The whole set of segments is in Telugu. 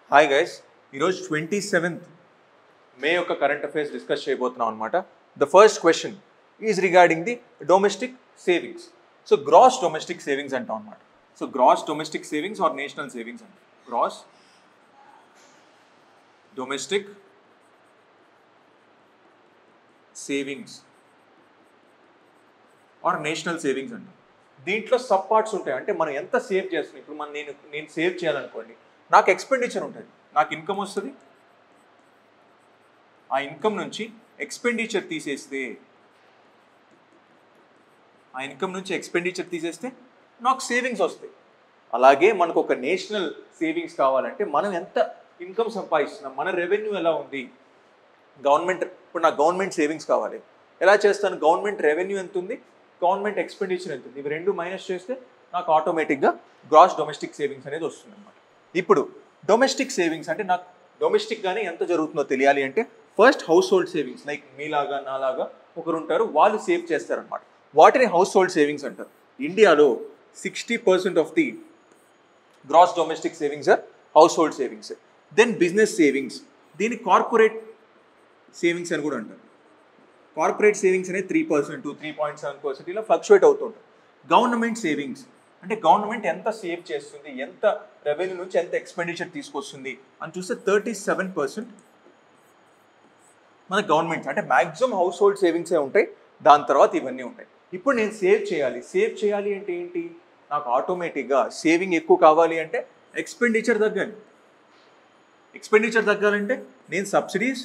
హాయ్ గైస్ ఈరోజు ట్వంటీ సెవెంత్ మే యొక్క కరెంట్ అఫైర్స్ డిస్కస్ చేయబోతున్నాం అనమాట the first question is regarding the domestic savings so gross domestic savings అంటాం అనమాట so gross domestic savings or national savings అంట gross domestic savings or national savings అంటాం దీంట్లో సబ్ పార్ట్స్ ఉంటాయి అంటే మనం ఎంత సేవ్ చేస్తున్నాం ఇప్పుడు మనం నేను నేను సేవ్ చేయాలనుకోండి నాకు ఎక్స్పెండిచర్ ఉంటుంది నాకు ఇన్కమ్ వస్తుంది ఆ ఇన్కమ్ నుంచి ఎక్స్పెండిచర్ తీసేస్తే ఆ ఇన్కమ్ నుంచి ఎక్స్పెండిచర్ తీసేస్తే నాకు సేవింగ్స్ వస్తాయి అలాగే మనకు ఒక నేషనల్ సేవింగ్స్ కావాలంటే మనం ఎంత ఇన్కమ్ సంపాదిస్తున్నాం మన రెవెన్యూ ఎలా ఉంది గవర్నమెంట్ ఇప్పుడు నాకు గవర్నమెంట్ సేవింగ్స్ కావాలి ఎలా చేస్తాను గవర్నమెంట్ రెవెన్యూ ఎంత ఉంది గవర్నమెంట్ ఎక్స్పెండిచర్ ఎంత ఉంది ఇవి రెండు మైనస్ చేస్తే నాకు ఆటోమేటిక్గా గ్రాస్ డొమెస్టిక్ సేవింగ్స్ అనేది వస్తుంది అనమాట ఇప్పుడు డొమెస్టిక్ సేవింగ్స్ అంటే నాకు డొమెస్టిక్గానే ఎంత జరుగుతుందో తెలియాలి అంటే first household savings like మీలాగా నాలాగా ఒకరు ఉంటారు వాళ్ళు సేవ్ చేస్తారనమాట వాటిని హౌస్ హోల్డ్ సేవింగ్స్ అంటారు ఇండియాలో sixty percent of the gross domestic savings are household savings then business savings దీని కార్పొరేట్ సేవింగ్స్ అని కూడా అంటారు కార్పొరేట్ సేవింగ్స్ అనేది three percent three point seven percent ఇలా ఫ్లక్చువేట్ అవుతుంటాయి గవర్నమెంట్ సేవింగ్స్ అంటే గవర్నమెంట్ ఎంత సేవ్ చేస్తుంది ఎంత రెవెన్యూ నుంచి ఎంత ఎక్స్పెండిచర్ తీసుకొస్తుంది అని చూస్తే థర్టీ సెవెన్ పర్సెంట్ మన గవర్నమెంట్ అంటే మ్యాక్సిమం హౌస్ హోల్డ్ సేవింగ్సే ఉంటాయి దాని తర్వాత ఇవన్నీ ఉంటాయి ఇప్పుడు నేను సేవ్ చేయాలి సేవ్ చేయాలి అంటే ఏంటి నాకు ఆటోమేటిక్గా సేవింగ్ ఎక్కువ కావాలి అంటే ఎక్స్పెండిచర్ తగ్గాలి ఎక్స్పెండిచర్ తగ్గాలంటే నేను సబ్సిడీస్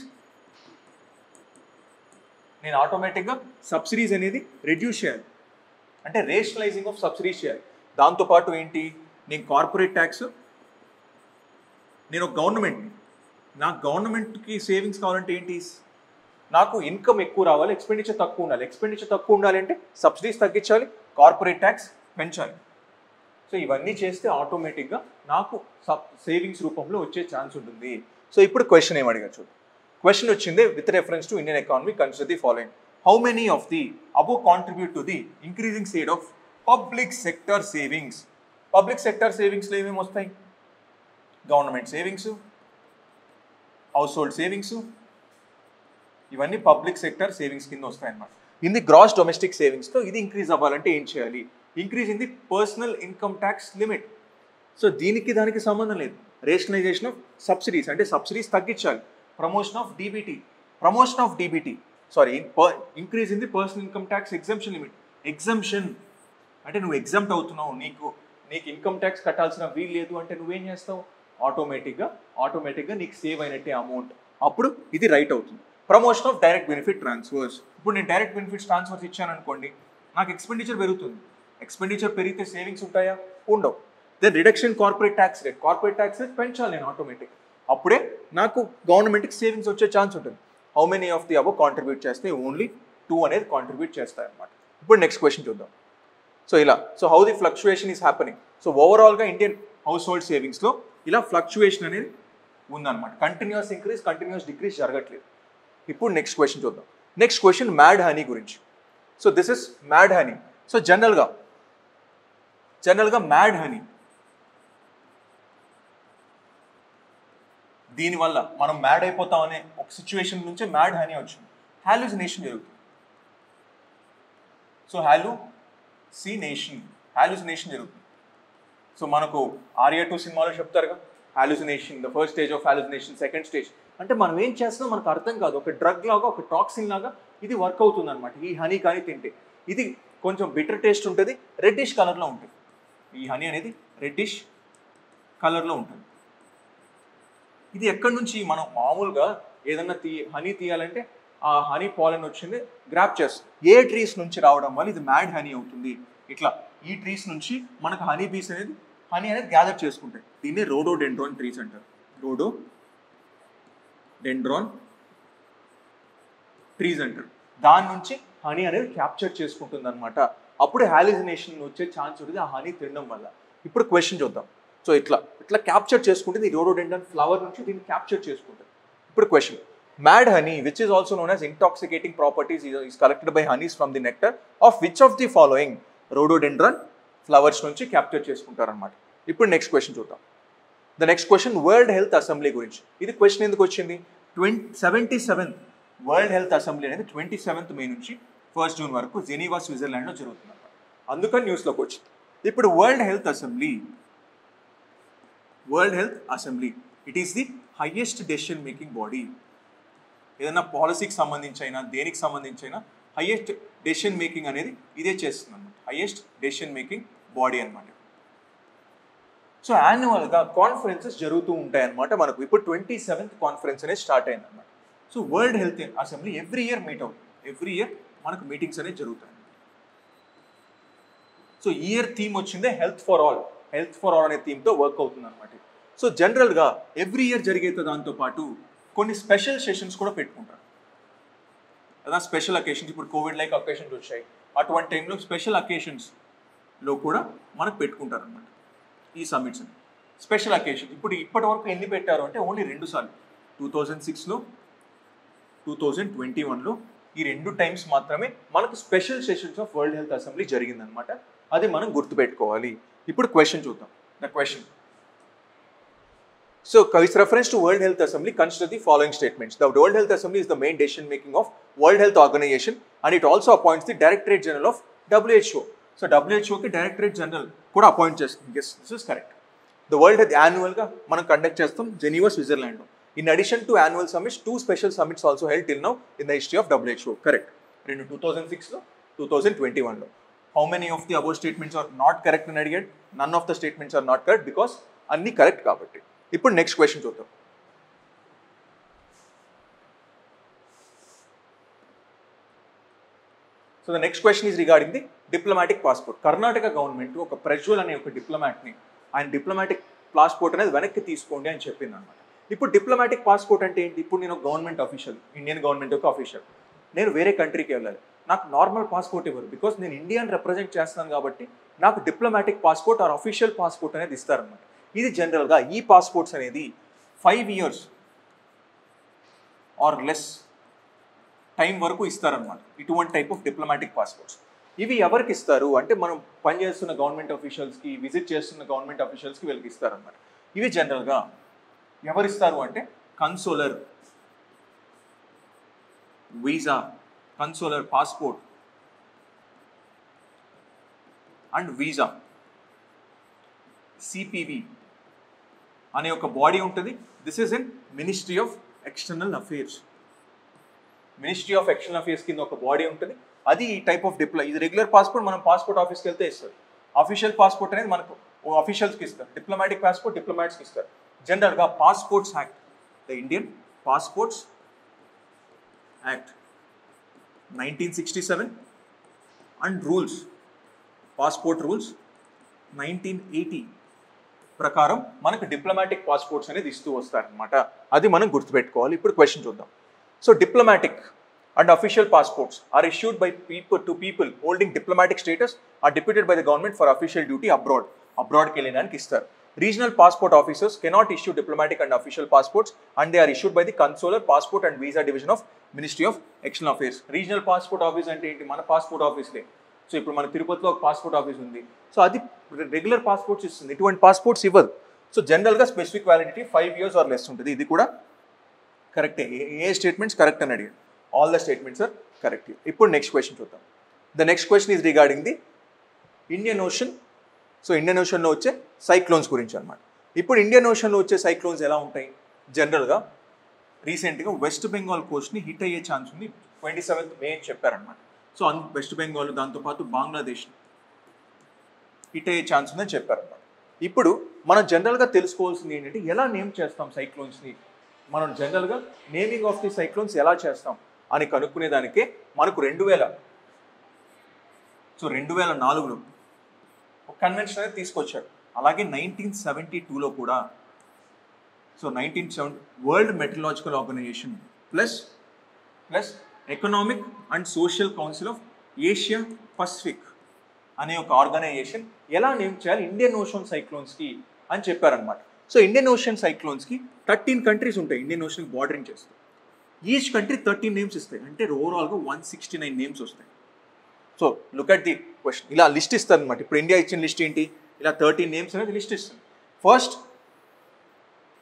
నేను ఆటోమేటిక్గా సబ్సిడీస్ అనేది రెడ్యూస్ చేయాలి అంటే రేషనలైజింగ్ ఆఫ్ సబ్సిడీస్ చేయాలి దాంతోపాటు ఏంటి నేను కార్పొరేట్ ట్యాక్స్ నేను ఒక గవర్నమెంట్ నాకు గవర్నమెంట్కి సేవింగ్స్ కావాలంటే ఏంటి నాకు ఇన్కమ్ ఎక్కువ రావాలి ఎక్స్పెండిచర్ తక్కువ ఉండాలి ఎక్స్పెండిచర్ తక్కువ ఉండాలి అంటే సబ్సిడీస్ తగ్గించాలి కార్పొరేట్ ట్యాక్స్ పెంచాలి సో ఇవన్నీ చేస్తే ఆటోమేటిక్గా నాకు సబ్ సేవింగ్స్ రూపంలో వచ్చే ఛాన్స్ ఉంటుంది సో ఇప్పుడు క్వశ్చన్ ఏం అడిగా చూడు క్వశ్చన్ వచ్చింది with reference to Indian economy consider the following how many of the above contribute to the increasing state of public sector savings public sector సేవింగ్స్లో ఏమేమి వస్తాయి government savings household savings ఇవన్నీ పబ్లిక్ సెక్టర్ సేవింగ్స్ కింద వస్తాయి అన్నమాట ఇన్ ది గ్రాస్ డొమెస్టిక్ సేవింగ్స్తో ఇది ఇంక్రీజ్ అవ్వాలంటే ఏం చేయాలి increase in the personal income tax limit so దీనికి దానికి సంబంధం లేదు రేషనలైజేషన్ ఆఫ్ సబ్సిడీస్ అంటే సబ్సిడీస్ తగ్గించాలి promotion of DBT promotion of DBT sorry increase in the personal income tax exemption limit exemption అంటే నువ్వు ఎగ్జామ్ట్ అవుతున్నావు నీకు నీకు ఇన్కమ్ ట్యాక్స్ కట్టాల్సిన వీలు లేదు అంటే నువ్వేం చేస్తావు ఆటోమేటిక్గా ఆటోమేటిక్గా నీకు సేవ్ అయినట్టే అమౌంట్ అప్పుడు ఇది రైట్ అవుతుంది promotion of direct benefit transfers ఇప్పుడు నేను డైరెక్ట్ బెనిఫిట్స్ ట్రాన్స్ఫర్స్ ఇచ్చాను అనుకోండి నాకు ఎక్స్పెండిచర్ పెరుగుతుంది ఎక్స్పెండిచర్ పెరిగితే సేవింగ్స్ ఉంటాయా ఉండవు then reduction corporate tax rate corporate tax rate పెంచాలి నేను ఆటోమేటిక్ అప్పుడే నాకు గవర్నమెంట్కి సేవింగ్స్ వచ్చే ఛాన్స్ ఉంటుంది how many of the above contribute చేస్తే ఓన్లీ టూ అనేది కాంట్రిబ్యూట్ చేస్తాయి అనమాట ఇప్పుడు నెక్స్ట్ క్వశ్చన్ చూద్దాం సో ఇలా so how the fluctuation is happening so ఓవరాల్గా ఇండియన్ హౌస్ హోల్డ్ సేవింగ్స్లో ఇలా ఫ్లక్చుయేషన్ అనేది ఉందన్నమాట కంటిన్యూస్ ఇంక్రీజ్ కంటిన్యూస్ డిక్రీజ్ జరగట్లేదు ఇప్పుడు నెక్స్ట్ క్వశ్చన్ చూద్దాం నెక్స్ట్ క్వశ్చన్ మ్యాడ్ హనీ గురించి so this is mad honey so జనరల్గా జనరల్గా మ్యాడ్ హనీ దీనివల్ల మనం మ్యాడ్ అయిపోతాం అనే ఒక సిచ్యువేషన్ నుంచే మ్యాడ్ హనీ వచ్చింది హాలుసినేషన్ జరుగుతుంది so hallucination hallucination జరుగుతుంది సో మనకు ఆర్యా టూ సినిమాలో చెప్తారుగా hallucination the first stage of hallucination second stage అంటే మనం ఏం చేస్తున్నాం మనకు అర్థం కాదు ఒక డ్రగ్ లాగా ఒక టాక్సిన్ లాగా ఇది వర్క్ అవుతుంది అనమాట ఈ హనీ కానీ తింటే ఇది కొంచెం బిటర్ టేస్ట్ ఉంటుంది రెడ్డిష్ కలర్లో ఉంటుంది ఈ హనీ అనేది రెడ్డిష్ కలర్లో ఉంటుంది ఇది ఎక్కడి నుంచి మనం మామూలుగా ఏదన్నా తీ హనీ తీయాలంటే ఆ హనీ పాలన్ వచ్చింది గ్రాప్ చేస్తుంది ఏ ట్రీస్ నుంచి రావడం వల్ల ఇది మ్యాడ్ హనీ అవుతుంది ఇట్లా ఈ ట్రీస్ నుంచి మనకు హనీ బీస్ అనేది హనీ అనేది గ్యాదర్ చేసుకుంటాయి దీన్ని రోడో డెండ్రాన్ ట్రీస్ అంటారు రోడో డెండ్రాన్ ట్రీస్ అంటారు దాని నుంచి హనీ అనేది క్యాప్చర్ చేసుకుంటుంది అనమాట అప్పుడు హాలిజినేషన్ వచ్చే ఛాన్స్ ఉంటుంది ఆ హనీ తినడం వల్ల ఇప్పుడు క్వశ్చన్ చూద్దాం సో ఇట్లా ఇట్లా క్యాప్చర్ చేసుకుంటుంది ఈ రోడోడెండన్ ఫ్లవర్ నుంచి దీన్ని క్యాప్చర్ చేసుకుంటుంది ఇప్పుడు question mad honey which is also known as intoxicating properties is collected by honeys from the nectar of which of the following rhododendron flowers నుంచి క్యాప్చర్ చేసుకుంటారనమాట ఇప్పుడు నెక్స్ట్ క్వశ్చన్ చూద్దాం the next question world health assembly గురించి ఇది క్వశ్చన్ ఎందుకు వచ్చింది twenty seventy seventh world health assembly అనేది ట్వంటీ సెవెంత్ మే నుంచి ఫస్ట్ జూన్ వరకు జెనీవా స్విట్జర్లాండ్లో జరుగుతుంది అందుకని న్యూస్లోకి వచ్చింది ఇప్పుడు world health assembly world health assembly it is the highest decision making body ఏదైనా పాలసీకి సంబంధించి అయినా దేనికి సంబంధించి అయినా హైయెస్ట్ డెసిషన్ మేకింగ్ అనేది ఇదే చేస్తుంది అనమాట హైయెస్ట్ డెసిషన్ మేకింగ్ బాడీ అనమాట సో యాన్యువల్గా కాన్ఫరెన్సెస్ జరుగుతూ ఉంటాయి అనమాట మనకు ఇప్పుడు ట్వంటీ సెవెంత్ కాన్ఫరెన్స్ అనేది స్టార్ట్ అయింది అనమాట so world health assembly every year meet అవుతుంది ఎవ్రీ ఇయర్ మనకు మీటింగ్స్ అనేవి జరుగుతాయి సో ఇయర్ థీమ్ వచ్చిందే health for all health for all అనే థీమ్తో వర్క్ అవుతుంది అనమాట సో జనరల్గా ఎవ్రీ ఇయర్ జరిగే దాంతో పాటు కొన్ని స్పెషల్ సెషన్స్ కూడా పెట్టుకుంటారు కదా స్పెషల్ అకేషన్స్ ఇప్పుడు కోవిడ్ లైక్ అకేషన్స్ వచ్చాయి అటువంటి టైంలో స్పెషల్ అకేషన్స్లో కూడా మనకు పెట్టుకుంటారు అనమాట ఈ సమ్మిట్స్ స్పెషల్ అకేషన్ ఇప్పుడు ఇప్పటి వరకు ఎన్ని పెట్టారు అంటే ఓన్లీ రెండు సార్లు టూ థౌజండ్ సిక్స్లో టూ థౌజండ్ ట్వంటీ వన్లో ఈ రెండు టైమ్స్ మాత్రమే మనకు special sessions of world health assembly జరిగిందనమాట అది మనం గుర్తుపెట్టుకోవాలి ఇప్పుడు క్వశ్చన్ చూద్దాం the question So, with reference to World Health Assembly, consider the following statements. The World Health Assembly is the main decision making of World Health Organization and it also appoints the Directorate General of WHO. So, WHO కి Directorate General కూడా అపాయింట్ చేస్తుంది yes this is correct the world health యాన్యువల్గా మనం కండక్ట్ చేస్తాం Geneva Switzerland in addition to annual summits two special summits also held till now in the history of WHO correct రెండు టూ థౌసండ్ సిక్స్లో టూ థౌసండ్ ట్వంటీ వన్లో how many of the above statements are not correct అని అడిగాడు none of the statements are not correct because అన్ని కరెక్ట్ కాబట్టి ఇప్పుడు నెక్స్ట్ క్వశ్చన్ చూద్దాం so the next question is regarding the diplomatic passport Karnataka government ఒక ప్రజ్వల్ అనే ఒక డిప్లొమాట్ని ఆయన డిప్లొమాటిక్ పాస్పోర్ట్ అనేది వెనక్కి తీసుకోండి అని చెప్పింది అనమాట ఇప్పుడు డిప్లొమాటిక్ పాస్పోర్ట్ అంటే ఏంటి ఇప్పుడు నేను గవర్నమెంట్ అఫీషియల్ ఇండియన్ గవర్నమెంట్ యొక్క అఫీషియల్ నేను వేరే కంట్రీకి వెళ్ళాలి నాకు నార్మల్ పాస్పోర్ట్ ఇవ్వరు బికాస్ నేను ఇండియాని రిప్రజెంట్ చేస్తున్నాను కాబట్టి నాకు diplomatic passport or official passport అనేది ఇస్తారనమాట ఇది జనరల్గా ఈ పాస్పోర్ట్స్ అనేది five years or less time వరకు ఇస్తారనమాట ఇటువంటి టైప్ ఆఫ్ డిప్లొమాటిక్ పాస్పోర్ట్స్ ఇవి ఎవరికి ఇస్తారు అంటే మనం పనిచేస్తున్న గవర్నమెంట్ అఫీషియల్స్కి విజిట్ చేస్తున్న గవర్నమెంట్ అఫీషియల్స్కి వీళ్ళకి ఇస్తారనమాట ఇవి జనరల్గా ఎవరిస్తారు అంటే consular visa consular passport and visa CPV అనే ఒక బాడీ ఉంటుంది this is in ministry of external affairs ministry of external affairs కింద ఒక బాడీ ఉంటుంది అది ఈ టైప్ ఆఫ్ డిప్లో ఇది రెగ్యులర్ పాస్పోర్ట్ మనం పాస్పోర్ట్ ఆఫీస్కి వెళ్తే ఇస్తారు అఫీషియల్ పాస్పోర్ట్ అనేది మనకు అఫీషియల్స్కి ఇస్తారు డిప్లొమాటిక్ పాస్పోర్ట్ డిప్లొమాట్స్కి ఇస్తారు జనరల్గా passports act the Indian passports act nineteen sixty seven and rules passport rules nineteen eighty ప్రకారం మనకు డిప్లొమాటిక్ పాస్పోర్ట్స్ అనేది ఇస్తూ వస్తారనమాట అది మనం గుర్తుపెట్టుకోవాలి ఇప్పుడు క్వశ్చన్ చూద్దాం so diplomatic and official passports are issued by people to people holding diplomatic status or deputed by the government for official duty abroad అబ్రాడ్కి వెళ్ళడానికి ఇస్తారు regional passport officers cannot issue diplomatic and official passports and they are issued by the consular passport and visa division of ministry of external affairs regional passport office అంటే ఏంటి మన పాస్పోర్ట్ ఆఫీస్లే సో ఇప్పుడు మన తిరుపతిలో ఒక పాస్పోర్ట్ ఆఫీస్ ఉంది సో అది రెగ్యులర్ పాస్పోర్ట్స్ ఇస్తుంది ఇటువంటి పాస్పోర్ట్స్ ఇవ్వదు సో జనరల్గా specific validity five years or less ఉంటుంది ఇది కూడా కరెక్టే ఏ స్టేట్మెంట్స్ కరెక్ట్ అని అడిగాడు all the statements are correct ఇప్పుడు నెక్స్ట్ క్వశ్చన్ చూద్దాం the next question is regarding the Indian ocean so Indian ఓషన్లో వచ్చే సైక్లోన్స్ గురించి అనమాట ఇప్పుడు ఇండియన్ ఓషన్లో వచ్చే సైక్లోన్స్ ఎలా ఉంటాయి జనరల్గా రీసెంట్గా వెస్ట్ బెంగాల్ కోస్ట్ని హిట్ అయ్యే ఛాన్స్ ఉంది ట్వంటీ సెవెంత్ మే అని చెప్పారనమాట సో అన్ వెస్ట్ బెంగాల్ దాంతోపాటు బంగ్లాదేశ్ హిట్ అయ్యే ఛాన్స్ ఉందని చెప్పారనమాట ఇప్పుడు మనం జనరల్గా తెలుసుకోవాల్సింది ఏంటంటే ఎలా నేమ్ చేస్తాం సైక్లోన్స్ని మనం జనరల్గా నేమింగ్ ఆఫ్ ది సైక్లోన్స్ ఎలా చేస్తాం అని కనుక్కునేదానికే మనకు రెండు వేల సో రెండు వేల నాలుగులో ఒక కన్వెన్షన్ అనేది తీసుకొచ్చాడు అలాగే నైన్టీన్ సెవెంటీ టూలో కూడా so nineteen seventy world meteorological organisation plus plus economic and social council of Asia Pacific అనే ఒక ఆర్గనైజేషన్ ఎలా నేమ్ చేయాలి ఇండియన్ ఓషన్ సైక్లోన్స్కి అని చెప్పారనమాట సో ఇండియన్ ఓషన్ సైక్లోన్స్కి థర్టీన్ కంట్రీస్ ఉంటాయి ఇండియన్ ఓషన్ బార్డరింగ్ చేస్తాయి ఈచ్ కంట్రీ థర్టీన్ నేమ్స్ ఇస్తాయి అంటే ఓవరాల్గా వన్ సిక్స్టీ నైన్ నేమ్స్ వస్తాయి so look at the question ఇలా లిస్ట్ ఇస్తారు అనమాట ఇప్పుడు ఇండియా ఇచ్చిన లిస్ట్ ఏంటి ఇలా థర్టీన్ నేమ్స్ అనేది లిస్ట్ ఇస్తుంది ఫస్ట్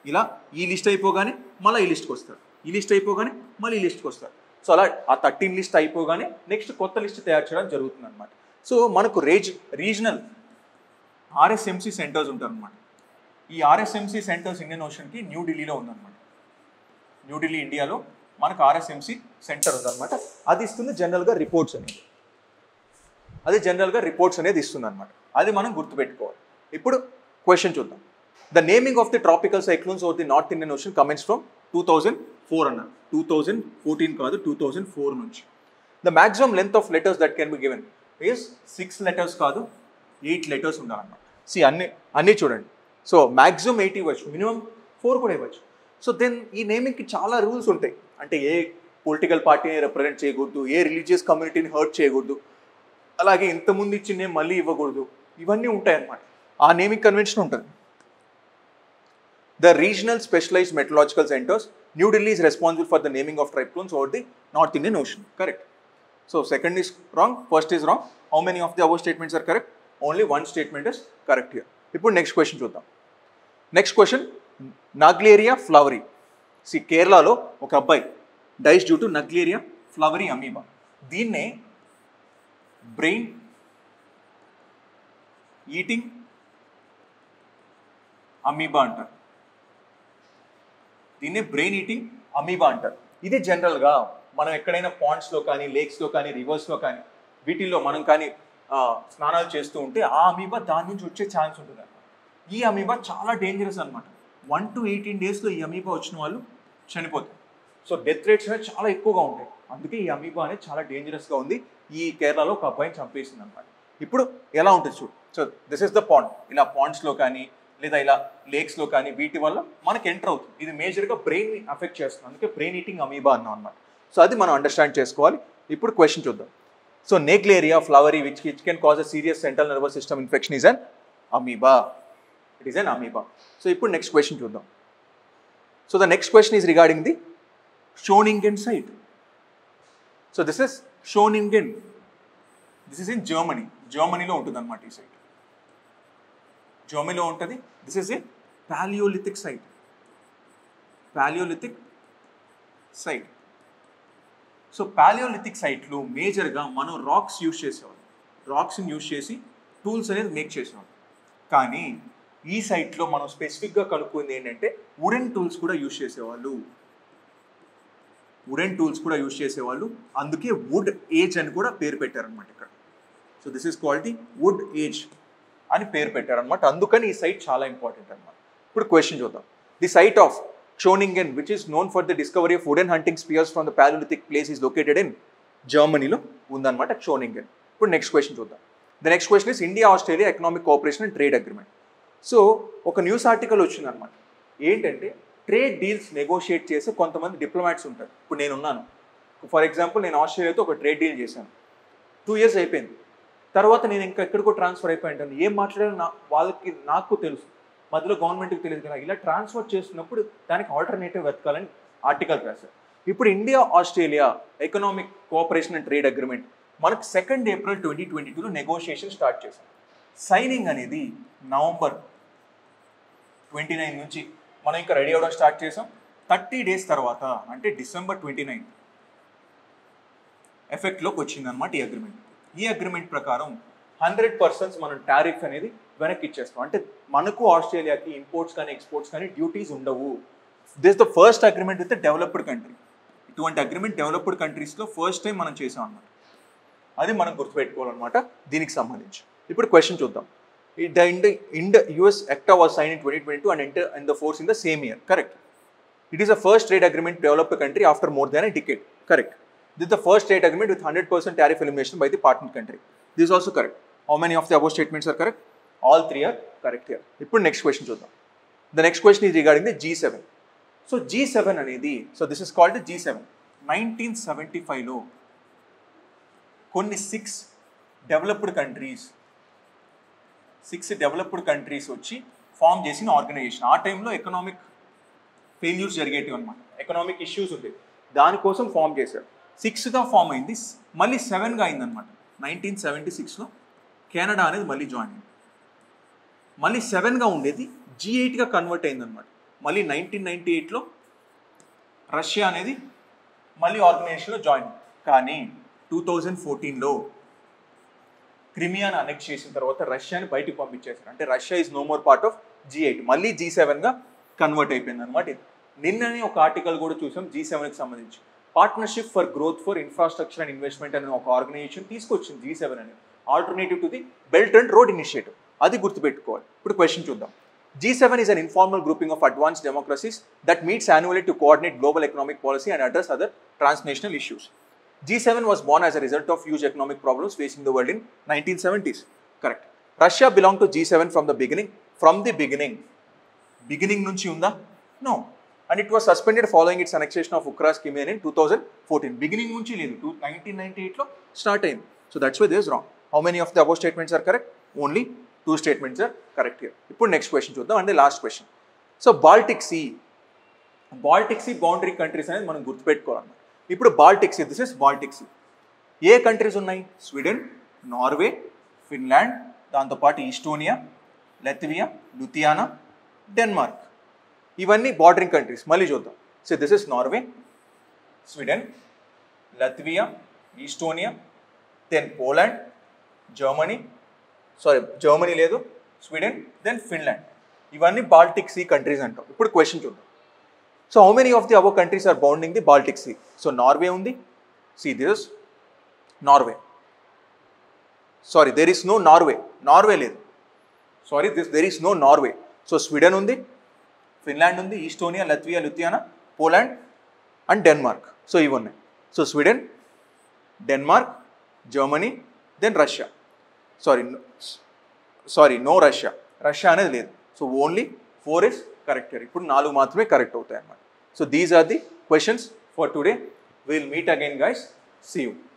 ఇలా ఈ లిస్ట్ అయిపోగానే మళ్ళీ ఈ లిస్ట్కి వస్తారు ఈ లిస్ట్ అయిపోగానే మళ్ళీ ఈ లిస్ట్కి వస్తారు సో అలా ఆ థర్టీన్ లిస్ట్ అయిపోగానే నెక్స్ట్ కొత్త లిస్ట్ తయారు చేయడం జరుగుతుంది అనమాట సో మనకు రేజ్ రీజనల్ ఆర్ఎస్ఎంసీ సెంటర్స్ ఉంటారు అనమాట ఈ ఆర్ఎస్ఎంసీ సెంటర్స్ ఇండియన్ ఓషన్కి న్యూఢిల్లీలో ఉందన్నమాట న్యూఢిల్లీ ఇండియాలో మనకు ఆర్ఎస్ఎంసీ సెంటర్ ఉందన్నమాట అది ఇస్తుంది జనరల్గా రిపోర్ట్స్ అనేది అది జనరల్గా రిపోర్ట్స్ అనేది ఇస్తుంది అనమాట అది మనం గుర్తుపెట్టుకోవాలి ఇప్పుడు క్వశ్చన్ చూద్దాం the naming of the tropical cyclones of the north Indian Ocean comments from two thousand four అన్న టూ థౌజండ్ ఫోర్టీన్ కాదు టూ థౌజండ్ ఫోర్ నుంచి the maximum length of letters that can be given is six letters కాదు ఎయిట్ లెటర్స్ ఉండాలన్నమాట సి అన్ని అన్నీ చూడండి సో మ్యాక్సిమం ఎయిట్ ఇవ్వచ్చు మినిమం ఫోర్ కూడా ఇవ్వచ్చు సో దెన్ ఈ నేమింగ్కి చాలా రూల్స్ ఉంటాయి అంటే ఏ పొలిటికల్ పార్టీని రిప్రజెంట్ చేయకూడదు ఏ రిలీజియస్ కమ్యూనిటీని హర్ట్ చేయకూడదు అలాగే ఇంతకుముందు ఇచ్చిన నేమ్ మళ్ళీ ఇవ్వకూడదు ఇవన్నీ ఉంటాయి అన్నమాట ఆ నేమింగ్ కన్వెన్షన్ ఉంటుంది the regional specialized meteorological centres New Delhi is responsible for the naming of cyclones over the north Indian ocean correct so second is wrong first is wrong how many of the above statements are correct only one statement is correct here ఇప్పుడు నెక్స్ట్ క్వశ్చన్ చూద్దాం నెక్స్ట్ క్వశ్చన్ నగ్లేరియా ఫ్లవరీ సి కేరళలో ఒక అబ్బాయి dies due to Naegleria fowleri amoeba దీన్నే బ్రెయిన్ ఈటింగ్ అమీబా అంటారు దీన్నే బ్రెయిన్ ఈటింగ్ అమీబా అంటారు ఇది జనరల్గా మనం ఎక్కడైనా పాండ్స్లో కానీ లేక్స్లో కానీ రివర్స్లో కానీ వీటిల్లో మనం కానీ ఆ, స్నానాలు చేస్తూ ఉంటే ఆ అమీబా దాని నుంచి వచ్చే ఛాన్స్ ఉంటుంది అన్నమాట ఈ అమీబా చాలా డేంజరస్ అనమాట వన్ టు ఎయిటీన్ డేస్లో ఈ అమీబా వచ్చిన వాళ్ళు చనిపోతారు సో డెత్ రేట్స్ అనేవి చాలా ఎక్కువగా ఉంటాయి అందుకే ఈ అమీబా అనేది చాలా డేంజరస్గా ఉంది ఈ కేరళలో ఒక అబ్బాయిని చంపేసింది అనమాట ఇప్పుడు ఎలా ఉంటుంది చూడు so this is the pond ఇలా పాండ్స్లో కానీ లేదా ఇలా లేక్స్లో కానీ వీటి వల్ల మనకి ఎంటర్ అవుతుంది ఇది మేజర్గా బ్రెయిన్ని అఫెక్ట్ చేస్తుంది అందుకే బ్రెయిన్ ఈటింగ్ అమీబా అన్నాం అనమాట సో అది మనం అండర్స్టాండ్ చేసుకోవాలి ఇప్పుడు క్వశ్చన్ చూద్దాం so Naegleria fowleri which which can cause a serious central nervous system infection is an amoeba it is an amoeba so ఇప్పుడు నెక్స్ట్ క్వశ్చన్ చూద్దాం so the next question is regarding the Schöningen site so this is Schöningen this is in Germany జర్మనీలో ఉంటుంది అనమాట ఈ సైట్ జర్మనీలో ఉంటుంది this is a Palaeolithic site Palaeolithic site so పాలియోలిథిక్ సైట్లు మేజర్గా మనం రాక్స్ యూజ్ చేసేవాళ్ళం రాక్స్ని యూజ్ చేసి టూల్స్ అనేది మేక్ చేసేవాళ్ళం కానీ ఈ సైట్లో మనం స్పెసిఫిక్గా కనుక్కుంది ఏంటంటే వుడెన్ టూల్స్ కూడా యూజ్ చేసేవాళ్ళు వుడెన్ టూల్స్ కూడా యూజ్ చేసేవాళ్ళు అందుకే వుడ్ ఏజ్ అని కూడా పేరు పెట్టారనమాట ఇక్కడ so this is quality wood age అని పేరు పెట్టారనమాట అందుకని ఈ సైట్ చాలా ఇంపార్టెంట్ అనమాట ఇప్పుడు క్వశ్చన్ చూద్దాం the site of Schöningen which is known for the discovery of wooden hunting spears from the Palaeolithic place is located in జర్మనీలో ఉందన్నమాట షోనింగెన్ ఇప్పుడు నెక్స్ట్ క్వశ్చన్ చూద్దాం the next question is India Australia economic cooperation and trade agreement so ఒక న్యూస్ ఆర్టికల్ వచ్చిందనమాట ఏంటంటే ట్రేడ్ డీల్స్ నెగోషియేట్ చేసే కొంతమంది డిప్లొమాట్స్ ఉంటారు ఇప్పుడు నేను ఉన్నాను ఫర్ ఎగ్జాంపుల్ నేను ఆస్ట్రేలియాతో ఒక ట్రేడ్ డీల్ చేశాను టూ ఇయర్స్ అయిపోయింది తర్వాత నేను ఇంకా ఎక్కడికో ట్రాన్స్ఫర్ అయిపోయింటాను ఏం మాట్లాడాలో నా వాళ్ళకి నాకు తెలుసు మధ్యలో గవర్నమెంట్కి తెలియదు కదా ఇలా ట్రాన్స్ఫర్ చేస్తున్నప్పుడు దానికి ఆల్టర్నేటివ్ వెతకాలని ఆర్టికల్ రాశారు ఇప్పుడు India Australia economic cooperation and trade agreement మనకు సెకండ్ ఏప్రిల్ ట్వంటీ ట్వంటీ టూలో నెగోషియేషన్ స్టార్ట్ చేశాం సైనింగ్ అనేది నవంబర్ ట్వంటీ నైన్ నుంచి మనం ఇంకా రెడీ అవ్వడం స్టార్ట్ చేసాం థర్టీ డేస్ తర్వాత అంటే డిసెంబర్ ట్వంటీ నైన్ ఎఫెక్ట్లోకి వచ్చిందనమాట ఈ అగ్రిమెంట్ ఈ అగ్రిమెంట్ ప్రకారం హండ్రెడ్ పర్సెంట్స్ మనం టారిఫ్ అనేది వెనక్కి ఇచ్చేస్తాం అంటే మనకు ఆస్ట్రేలియాకి ఇంపోర్ట్స్ కానీ ఎక్స్పోర్ట్స్ కానీ డ్యూటీస్ ఉండవు this the first agreement with developed country ఇటువంటి అగ్రిమెంట్ డెవలప్డ్ కంట్రీస్లో ఫస్ట్ టైం మనం చేసాం అనమాట అది మనం గుర్తుపెట్టుకోవాలన్నమాట దీనికి సంబంధించి ఇప్పుడు క్వశ్చన్ చూద్దాం the Ind Ind US ECTA was sign in twenty twenty two and enter in the force in the same year correct it is the first trade agreement developed country after more than a decade correct this the first trade agreement with hundred percent tariff elimination by the partner country this also correct how many of the above statements are correct all three are correct year ఇప్పుడు నెక్స్ట్ క్వశ్చన్ చూద్దాం the next question is regarding the G seven so G seven అనేది so this is called G seven nineteen seventy ఫైవ్లో కొన్ని six developed countries six developed countries వచ్చి ఫామ్ చేసిన ఆర్గనైజేషన్ ఆ టైంలో ఎకనామిక్ ఫెయిల్యూర్స్ జరిగేటివి అనమాట ఎకనామిక్ ఇష్యూస్ ఉండేవి దానికోసం ఫామ్ చేశారు సిక్స్గా ఫామ్ అయింది మళ్ళీ సెవెన్గా అయిందనమాట నైన్టీన్ సెవెంటీ సిక్స్లో కెనడా అనేది మళ్ళీ జాయిన్ అయింది మళ్ళీ సెవెన్గా ఉండేది జీ ఎయిట్గా కన్వర్ట్ అయిందనమాట మళ్ళీ నైన్టీన్ నైన్టీ ఎయిట్లో రష్యా అనేది మళ్ళీ ఆర్గనైజేషన్లో జాయిన్ కానీ టూ థౌజండ్ ఫోర్టీన్లో క్రిమియాను అనెక్ట్ చేసిన తర్వాత రష్యాని బయటకు పంపించేశారు అంటే Russia is no more part of G eight మళ్ళీ జీ సెవెన్గా కన్వర్ట్ అయిపోయింది అనమాట నిన్ననే ఒక ఆర్టికల్ కూడా చూసాం జీ సెవెన్కి సంబంధించి partnership for growth for infrastructure and investment అనే ఒక ఆర్గనైజేషన్ తీసుకొచ్చింది జీ సెవెన్ అని alternative to the Belt and Road Initiative అది గుర్తుపెట్టుకోవాలి ఇప్పుడు క్వశ్చన్ చూద్దాం G seven is an informal grouping of advanced democracies that meets annually to coordinate global economic policy and address other transnational issues G7 was born as a result of huge economic problems facing the world in 1970s. Correct. Russia belonged to G7 from the beginning. From the beginning. Beginning నుంచి ఉందా? No. And it was suspended following its annexation of Ukraine's Crimean in 2014. Beginning నుంచి లేదు. 1998 లో స్టార్ట్ అయింది. So that's why this is wrong. How many of the above statements are correct? Only two statements are correct here. ఇప్పుడు నెక్స్ట్ క్వశ్చన్ చూద్దాం and last question so Baltic Sea Baltic Sea boundary countries అనేది మనం గుర్తుపెట్టుకోవాలన్నమాట ఇప్పుడు Baltic Sea this is Baltic Sea ఏ కంట్రీస్ ఉన్నాయి స్వీడన్ నార్వే ఫిన్లాండ్ దాంతోపాటు ఈస్టోనియా లెత్వియా లుథియానా డెన్మార్క్ ఇవన్నీ బార్డరింగ్ కంట్రీస్ మళ్ళీ చూద్దాం so this is Norway Sweden Latvia Estonia then Poland Germany sorry Germany లేదు స్వీడన్ దెన్ ఫిన్లాండ్ ఇవన్నీ బాల్టిక్ సీ కంట్రీస్ అంటాం ఇప్పుడు క్వశ్చన్ చూద్దాం so how many of the above countries are bounding the Baltic Sea so Norway ఉంది see this Norway sorry there is no Norway Norway లేదు sorry this there is no Norway so Sweden ఉంది ఫిన్లాండ్ ఉంది Estonia Latvia Lithuania Poland and Denmark so ఇవి ఉన్నాయి so Sweden Denmark Germany then Russia sorry sorry no Russia Russia అనేది లేదు so only four is correct ఇప్పుడు నాలుగు మాత్రమే కరెక్ట్ అవుతాయి అన్నమాట so these are the questions for today will meet again guys see you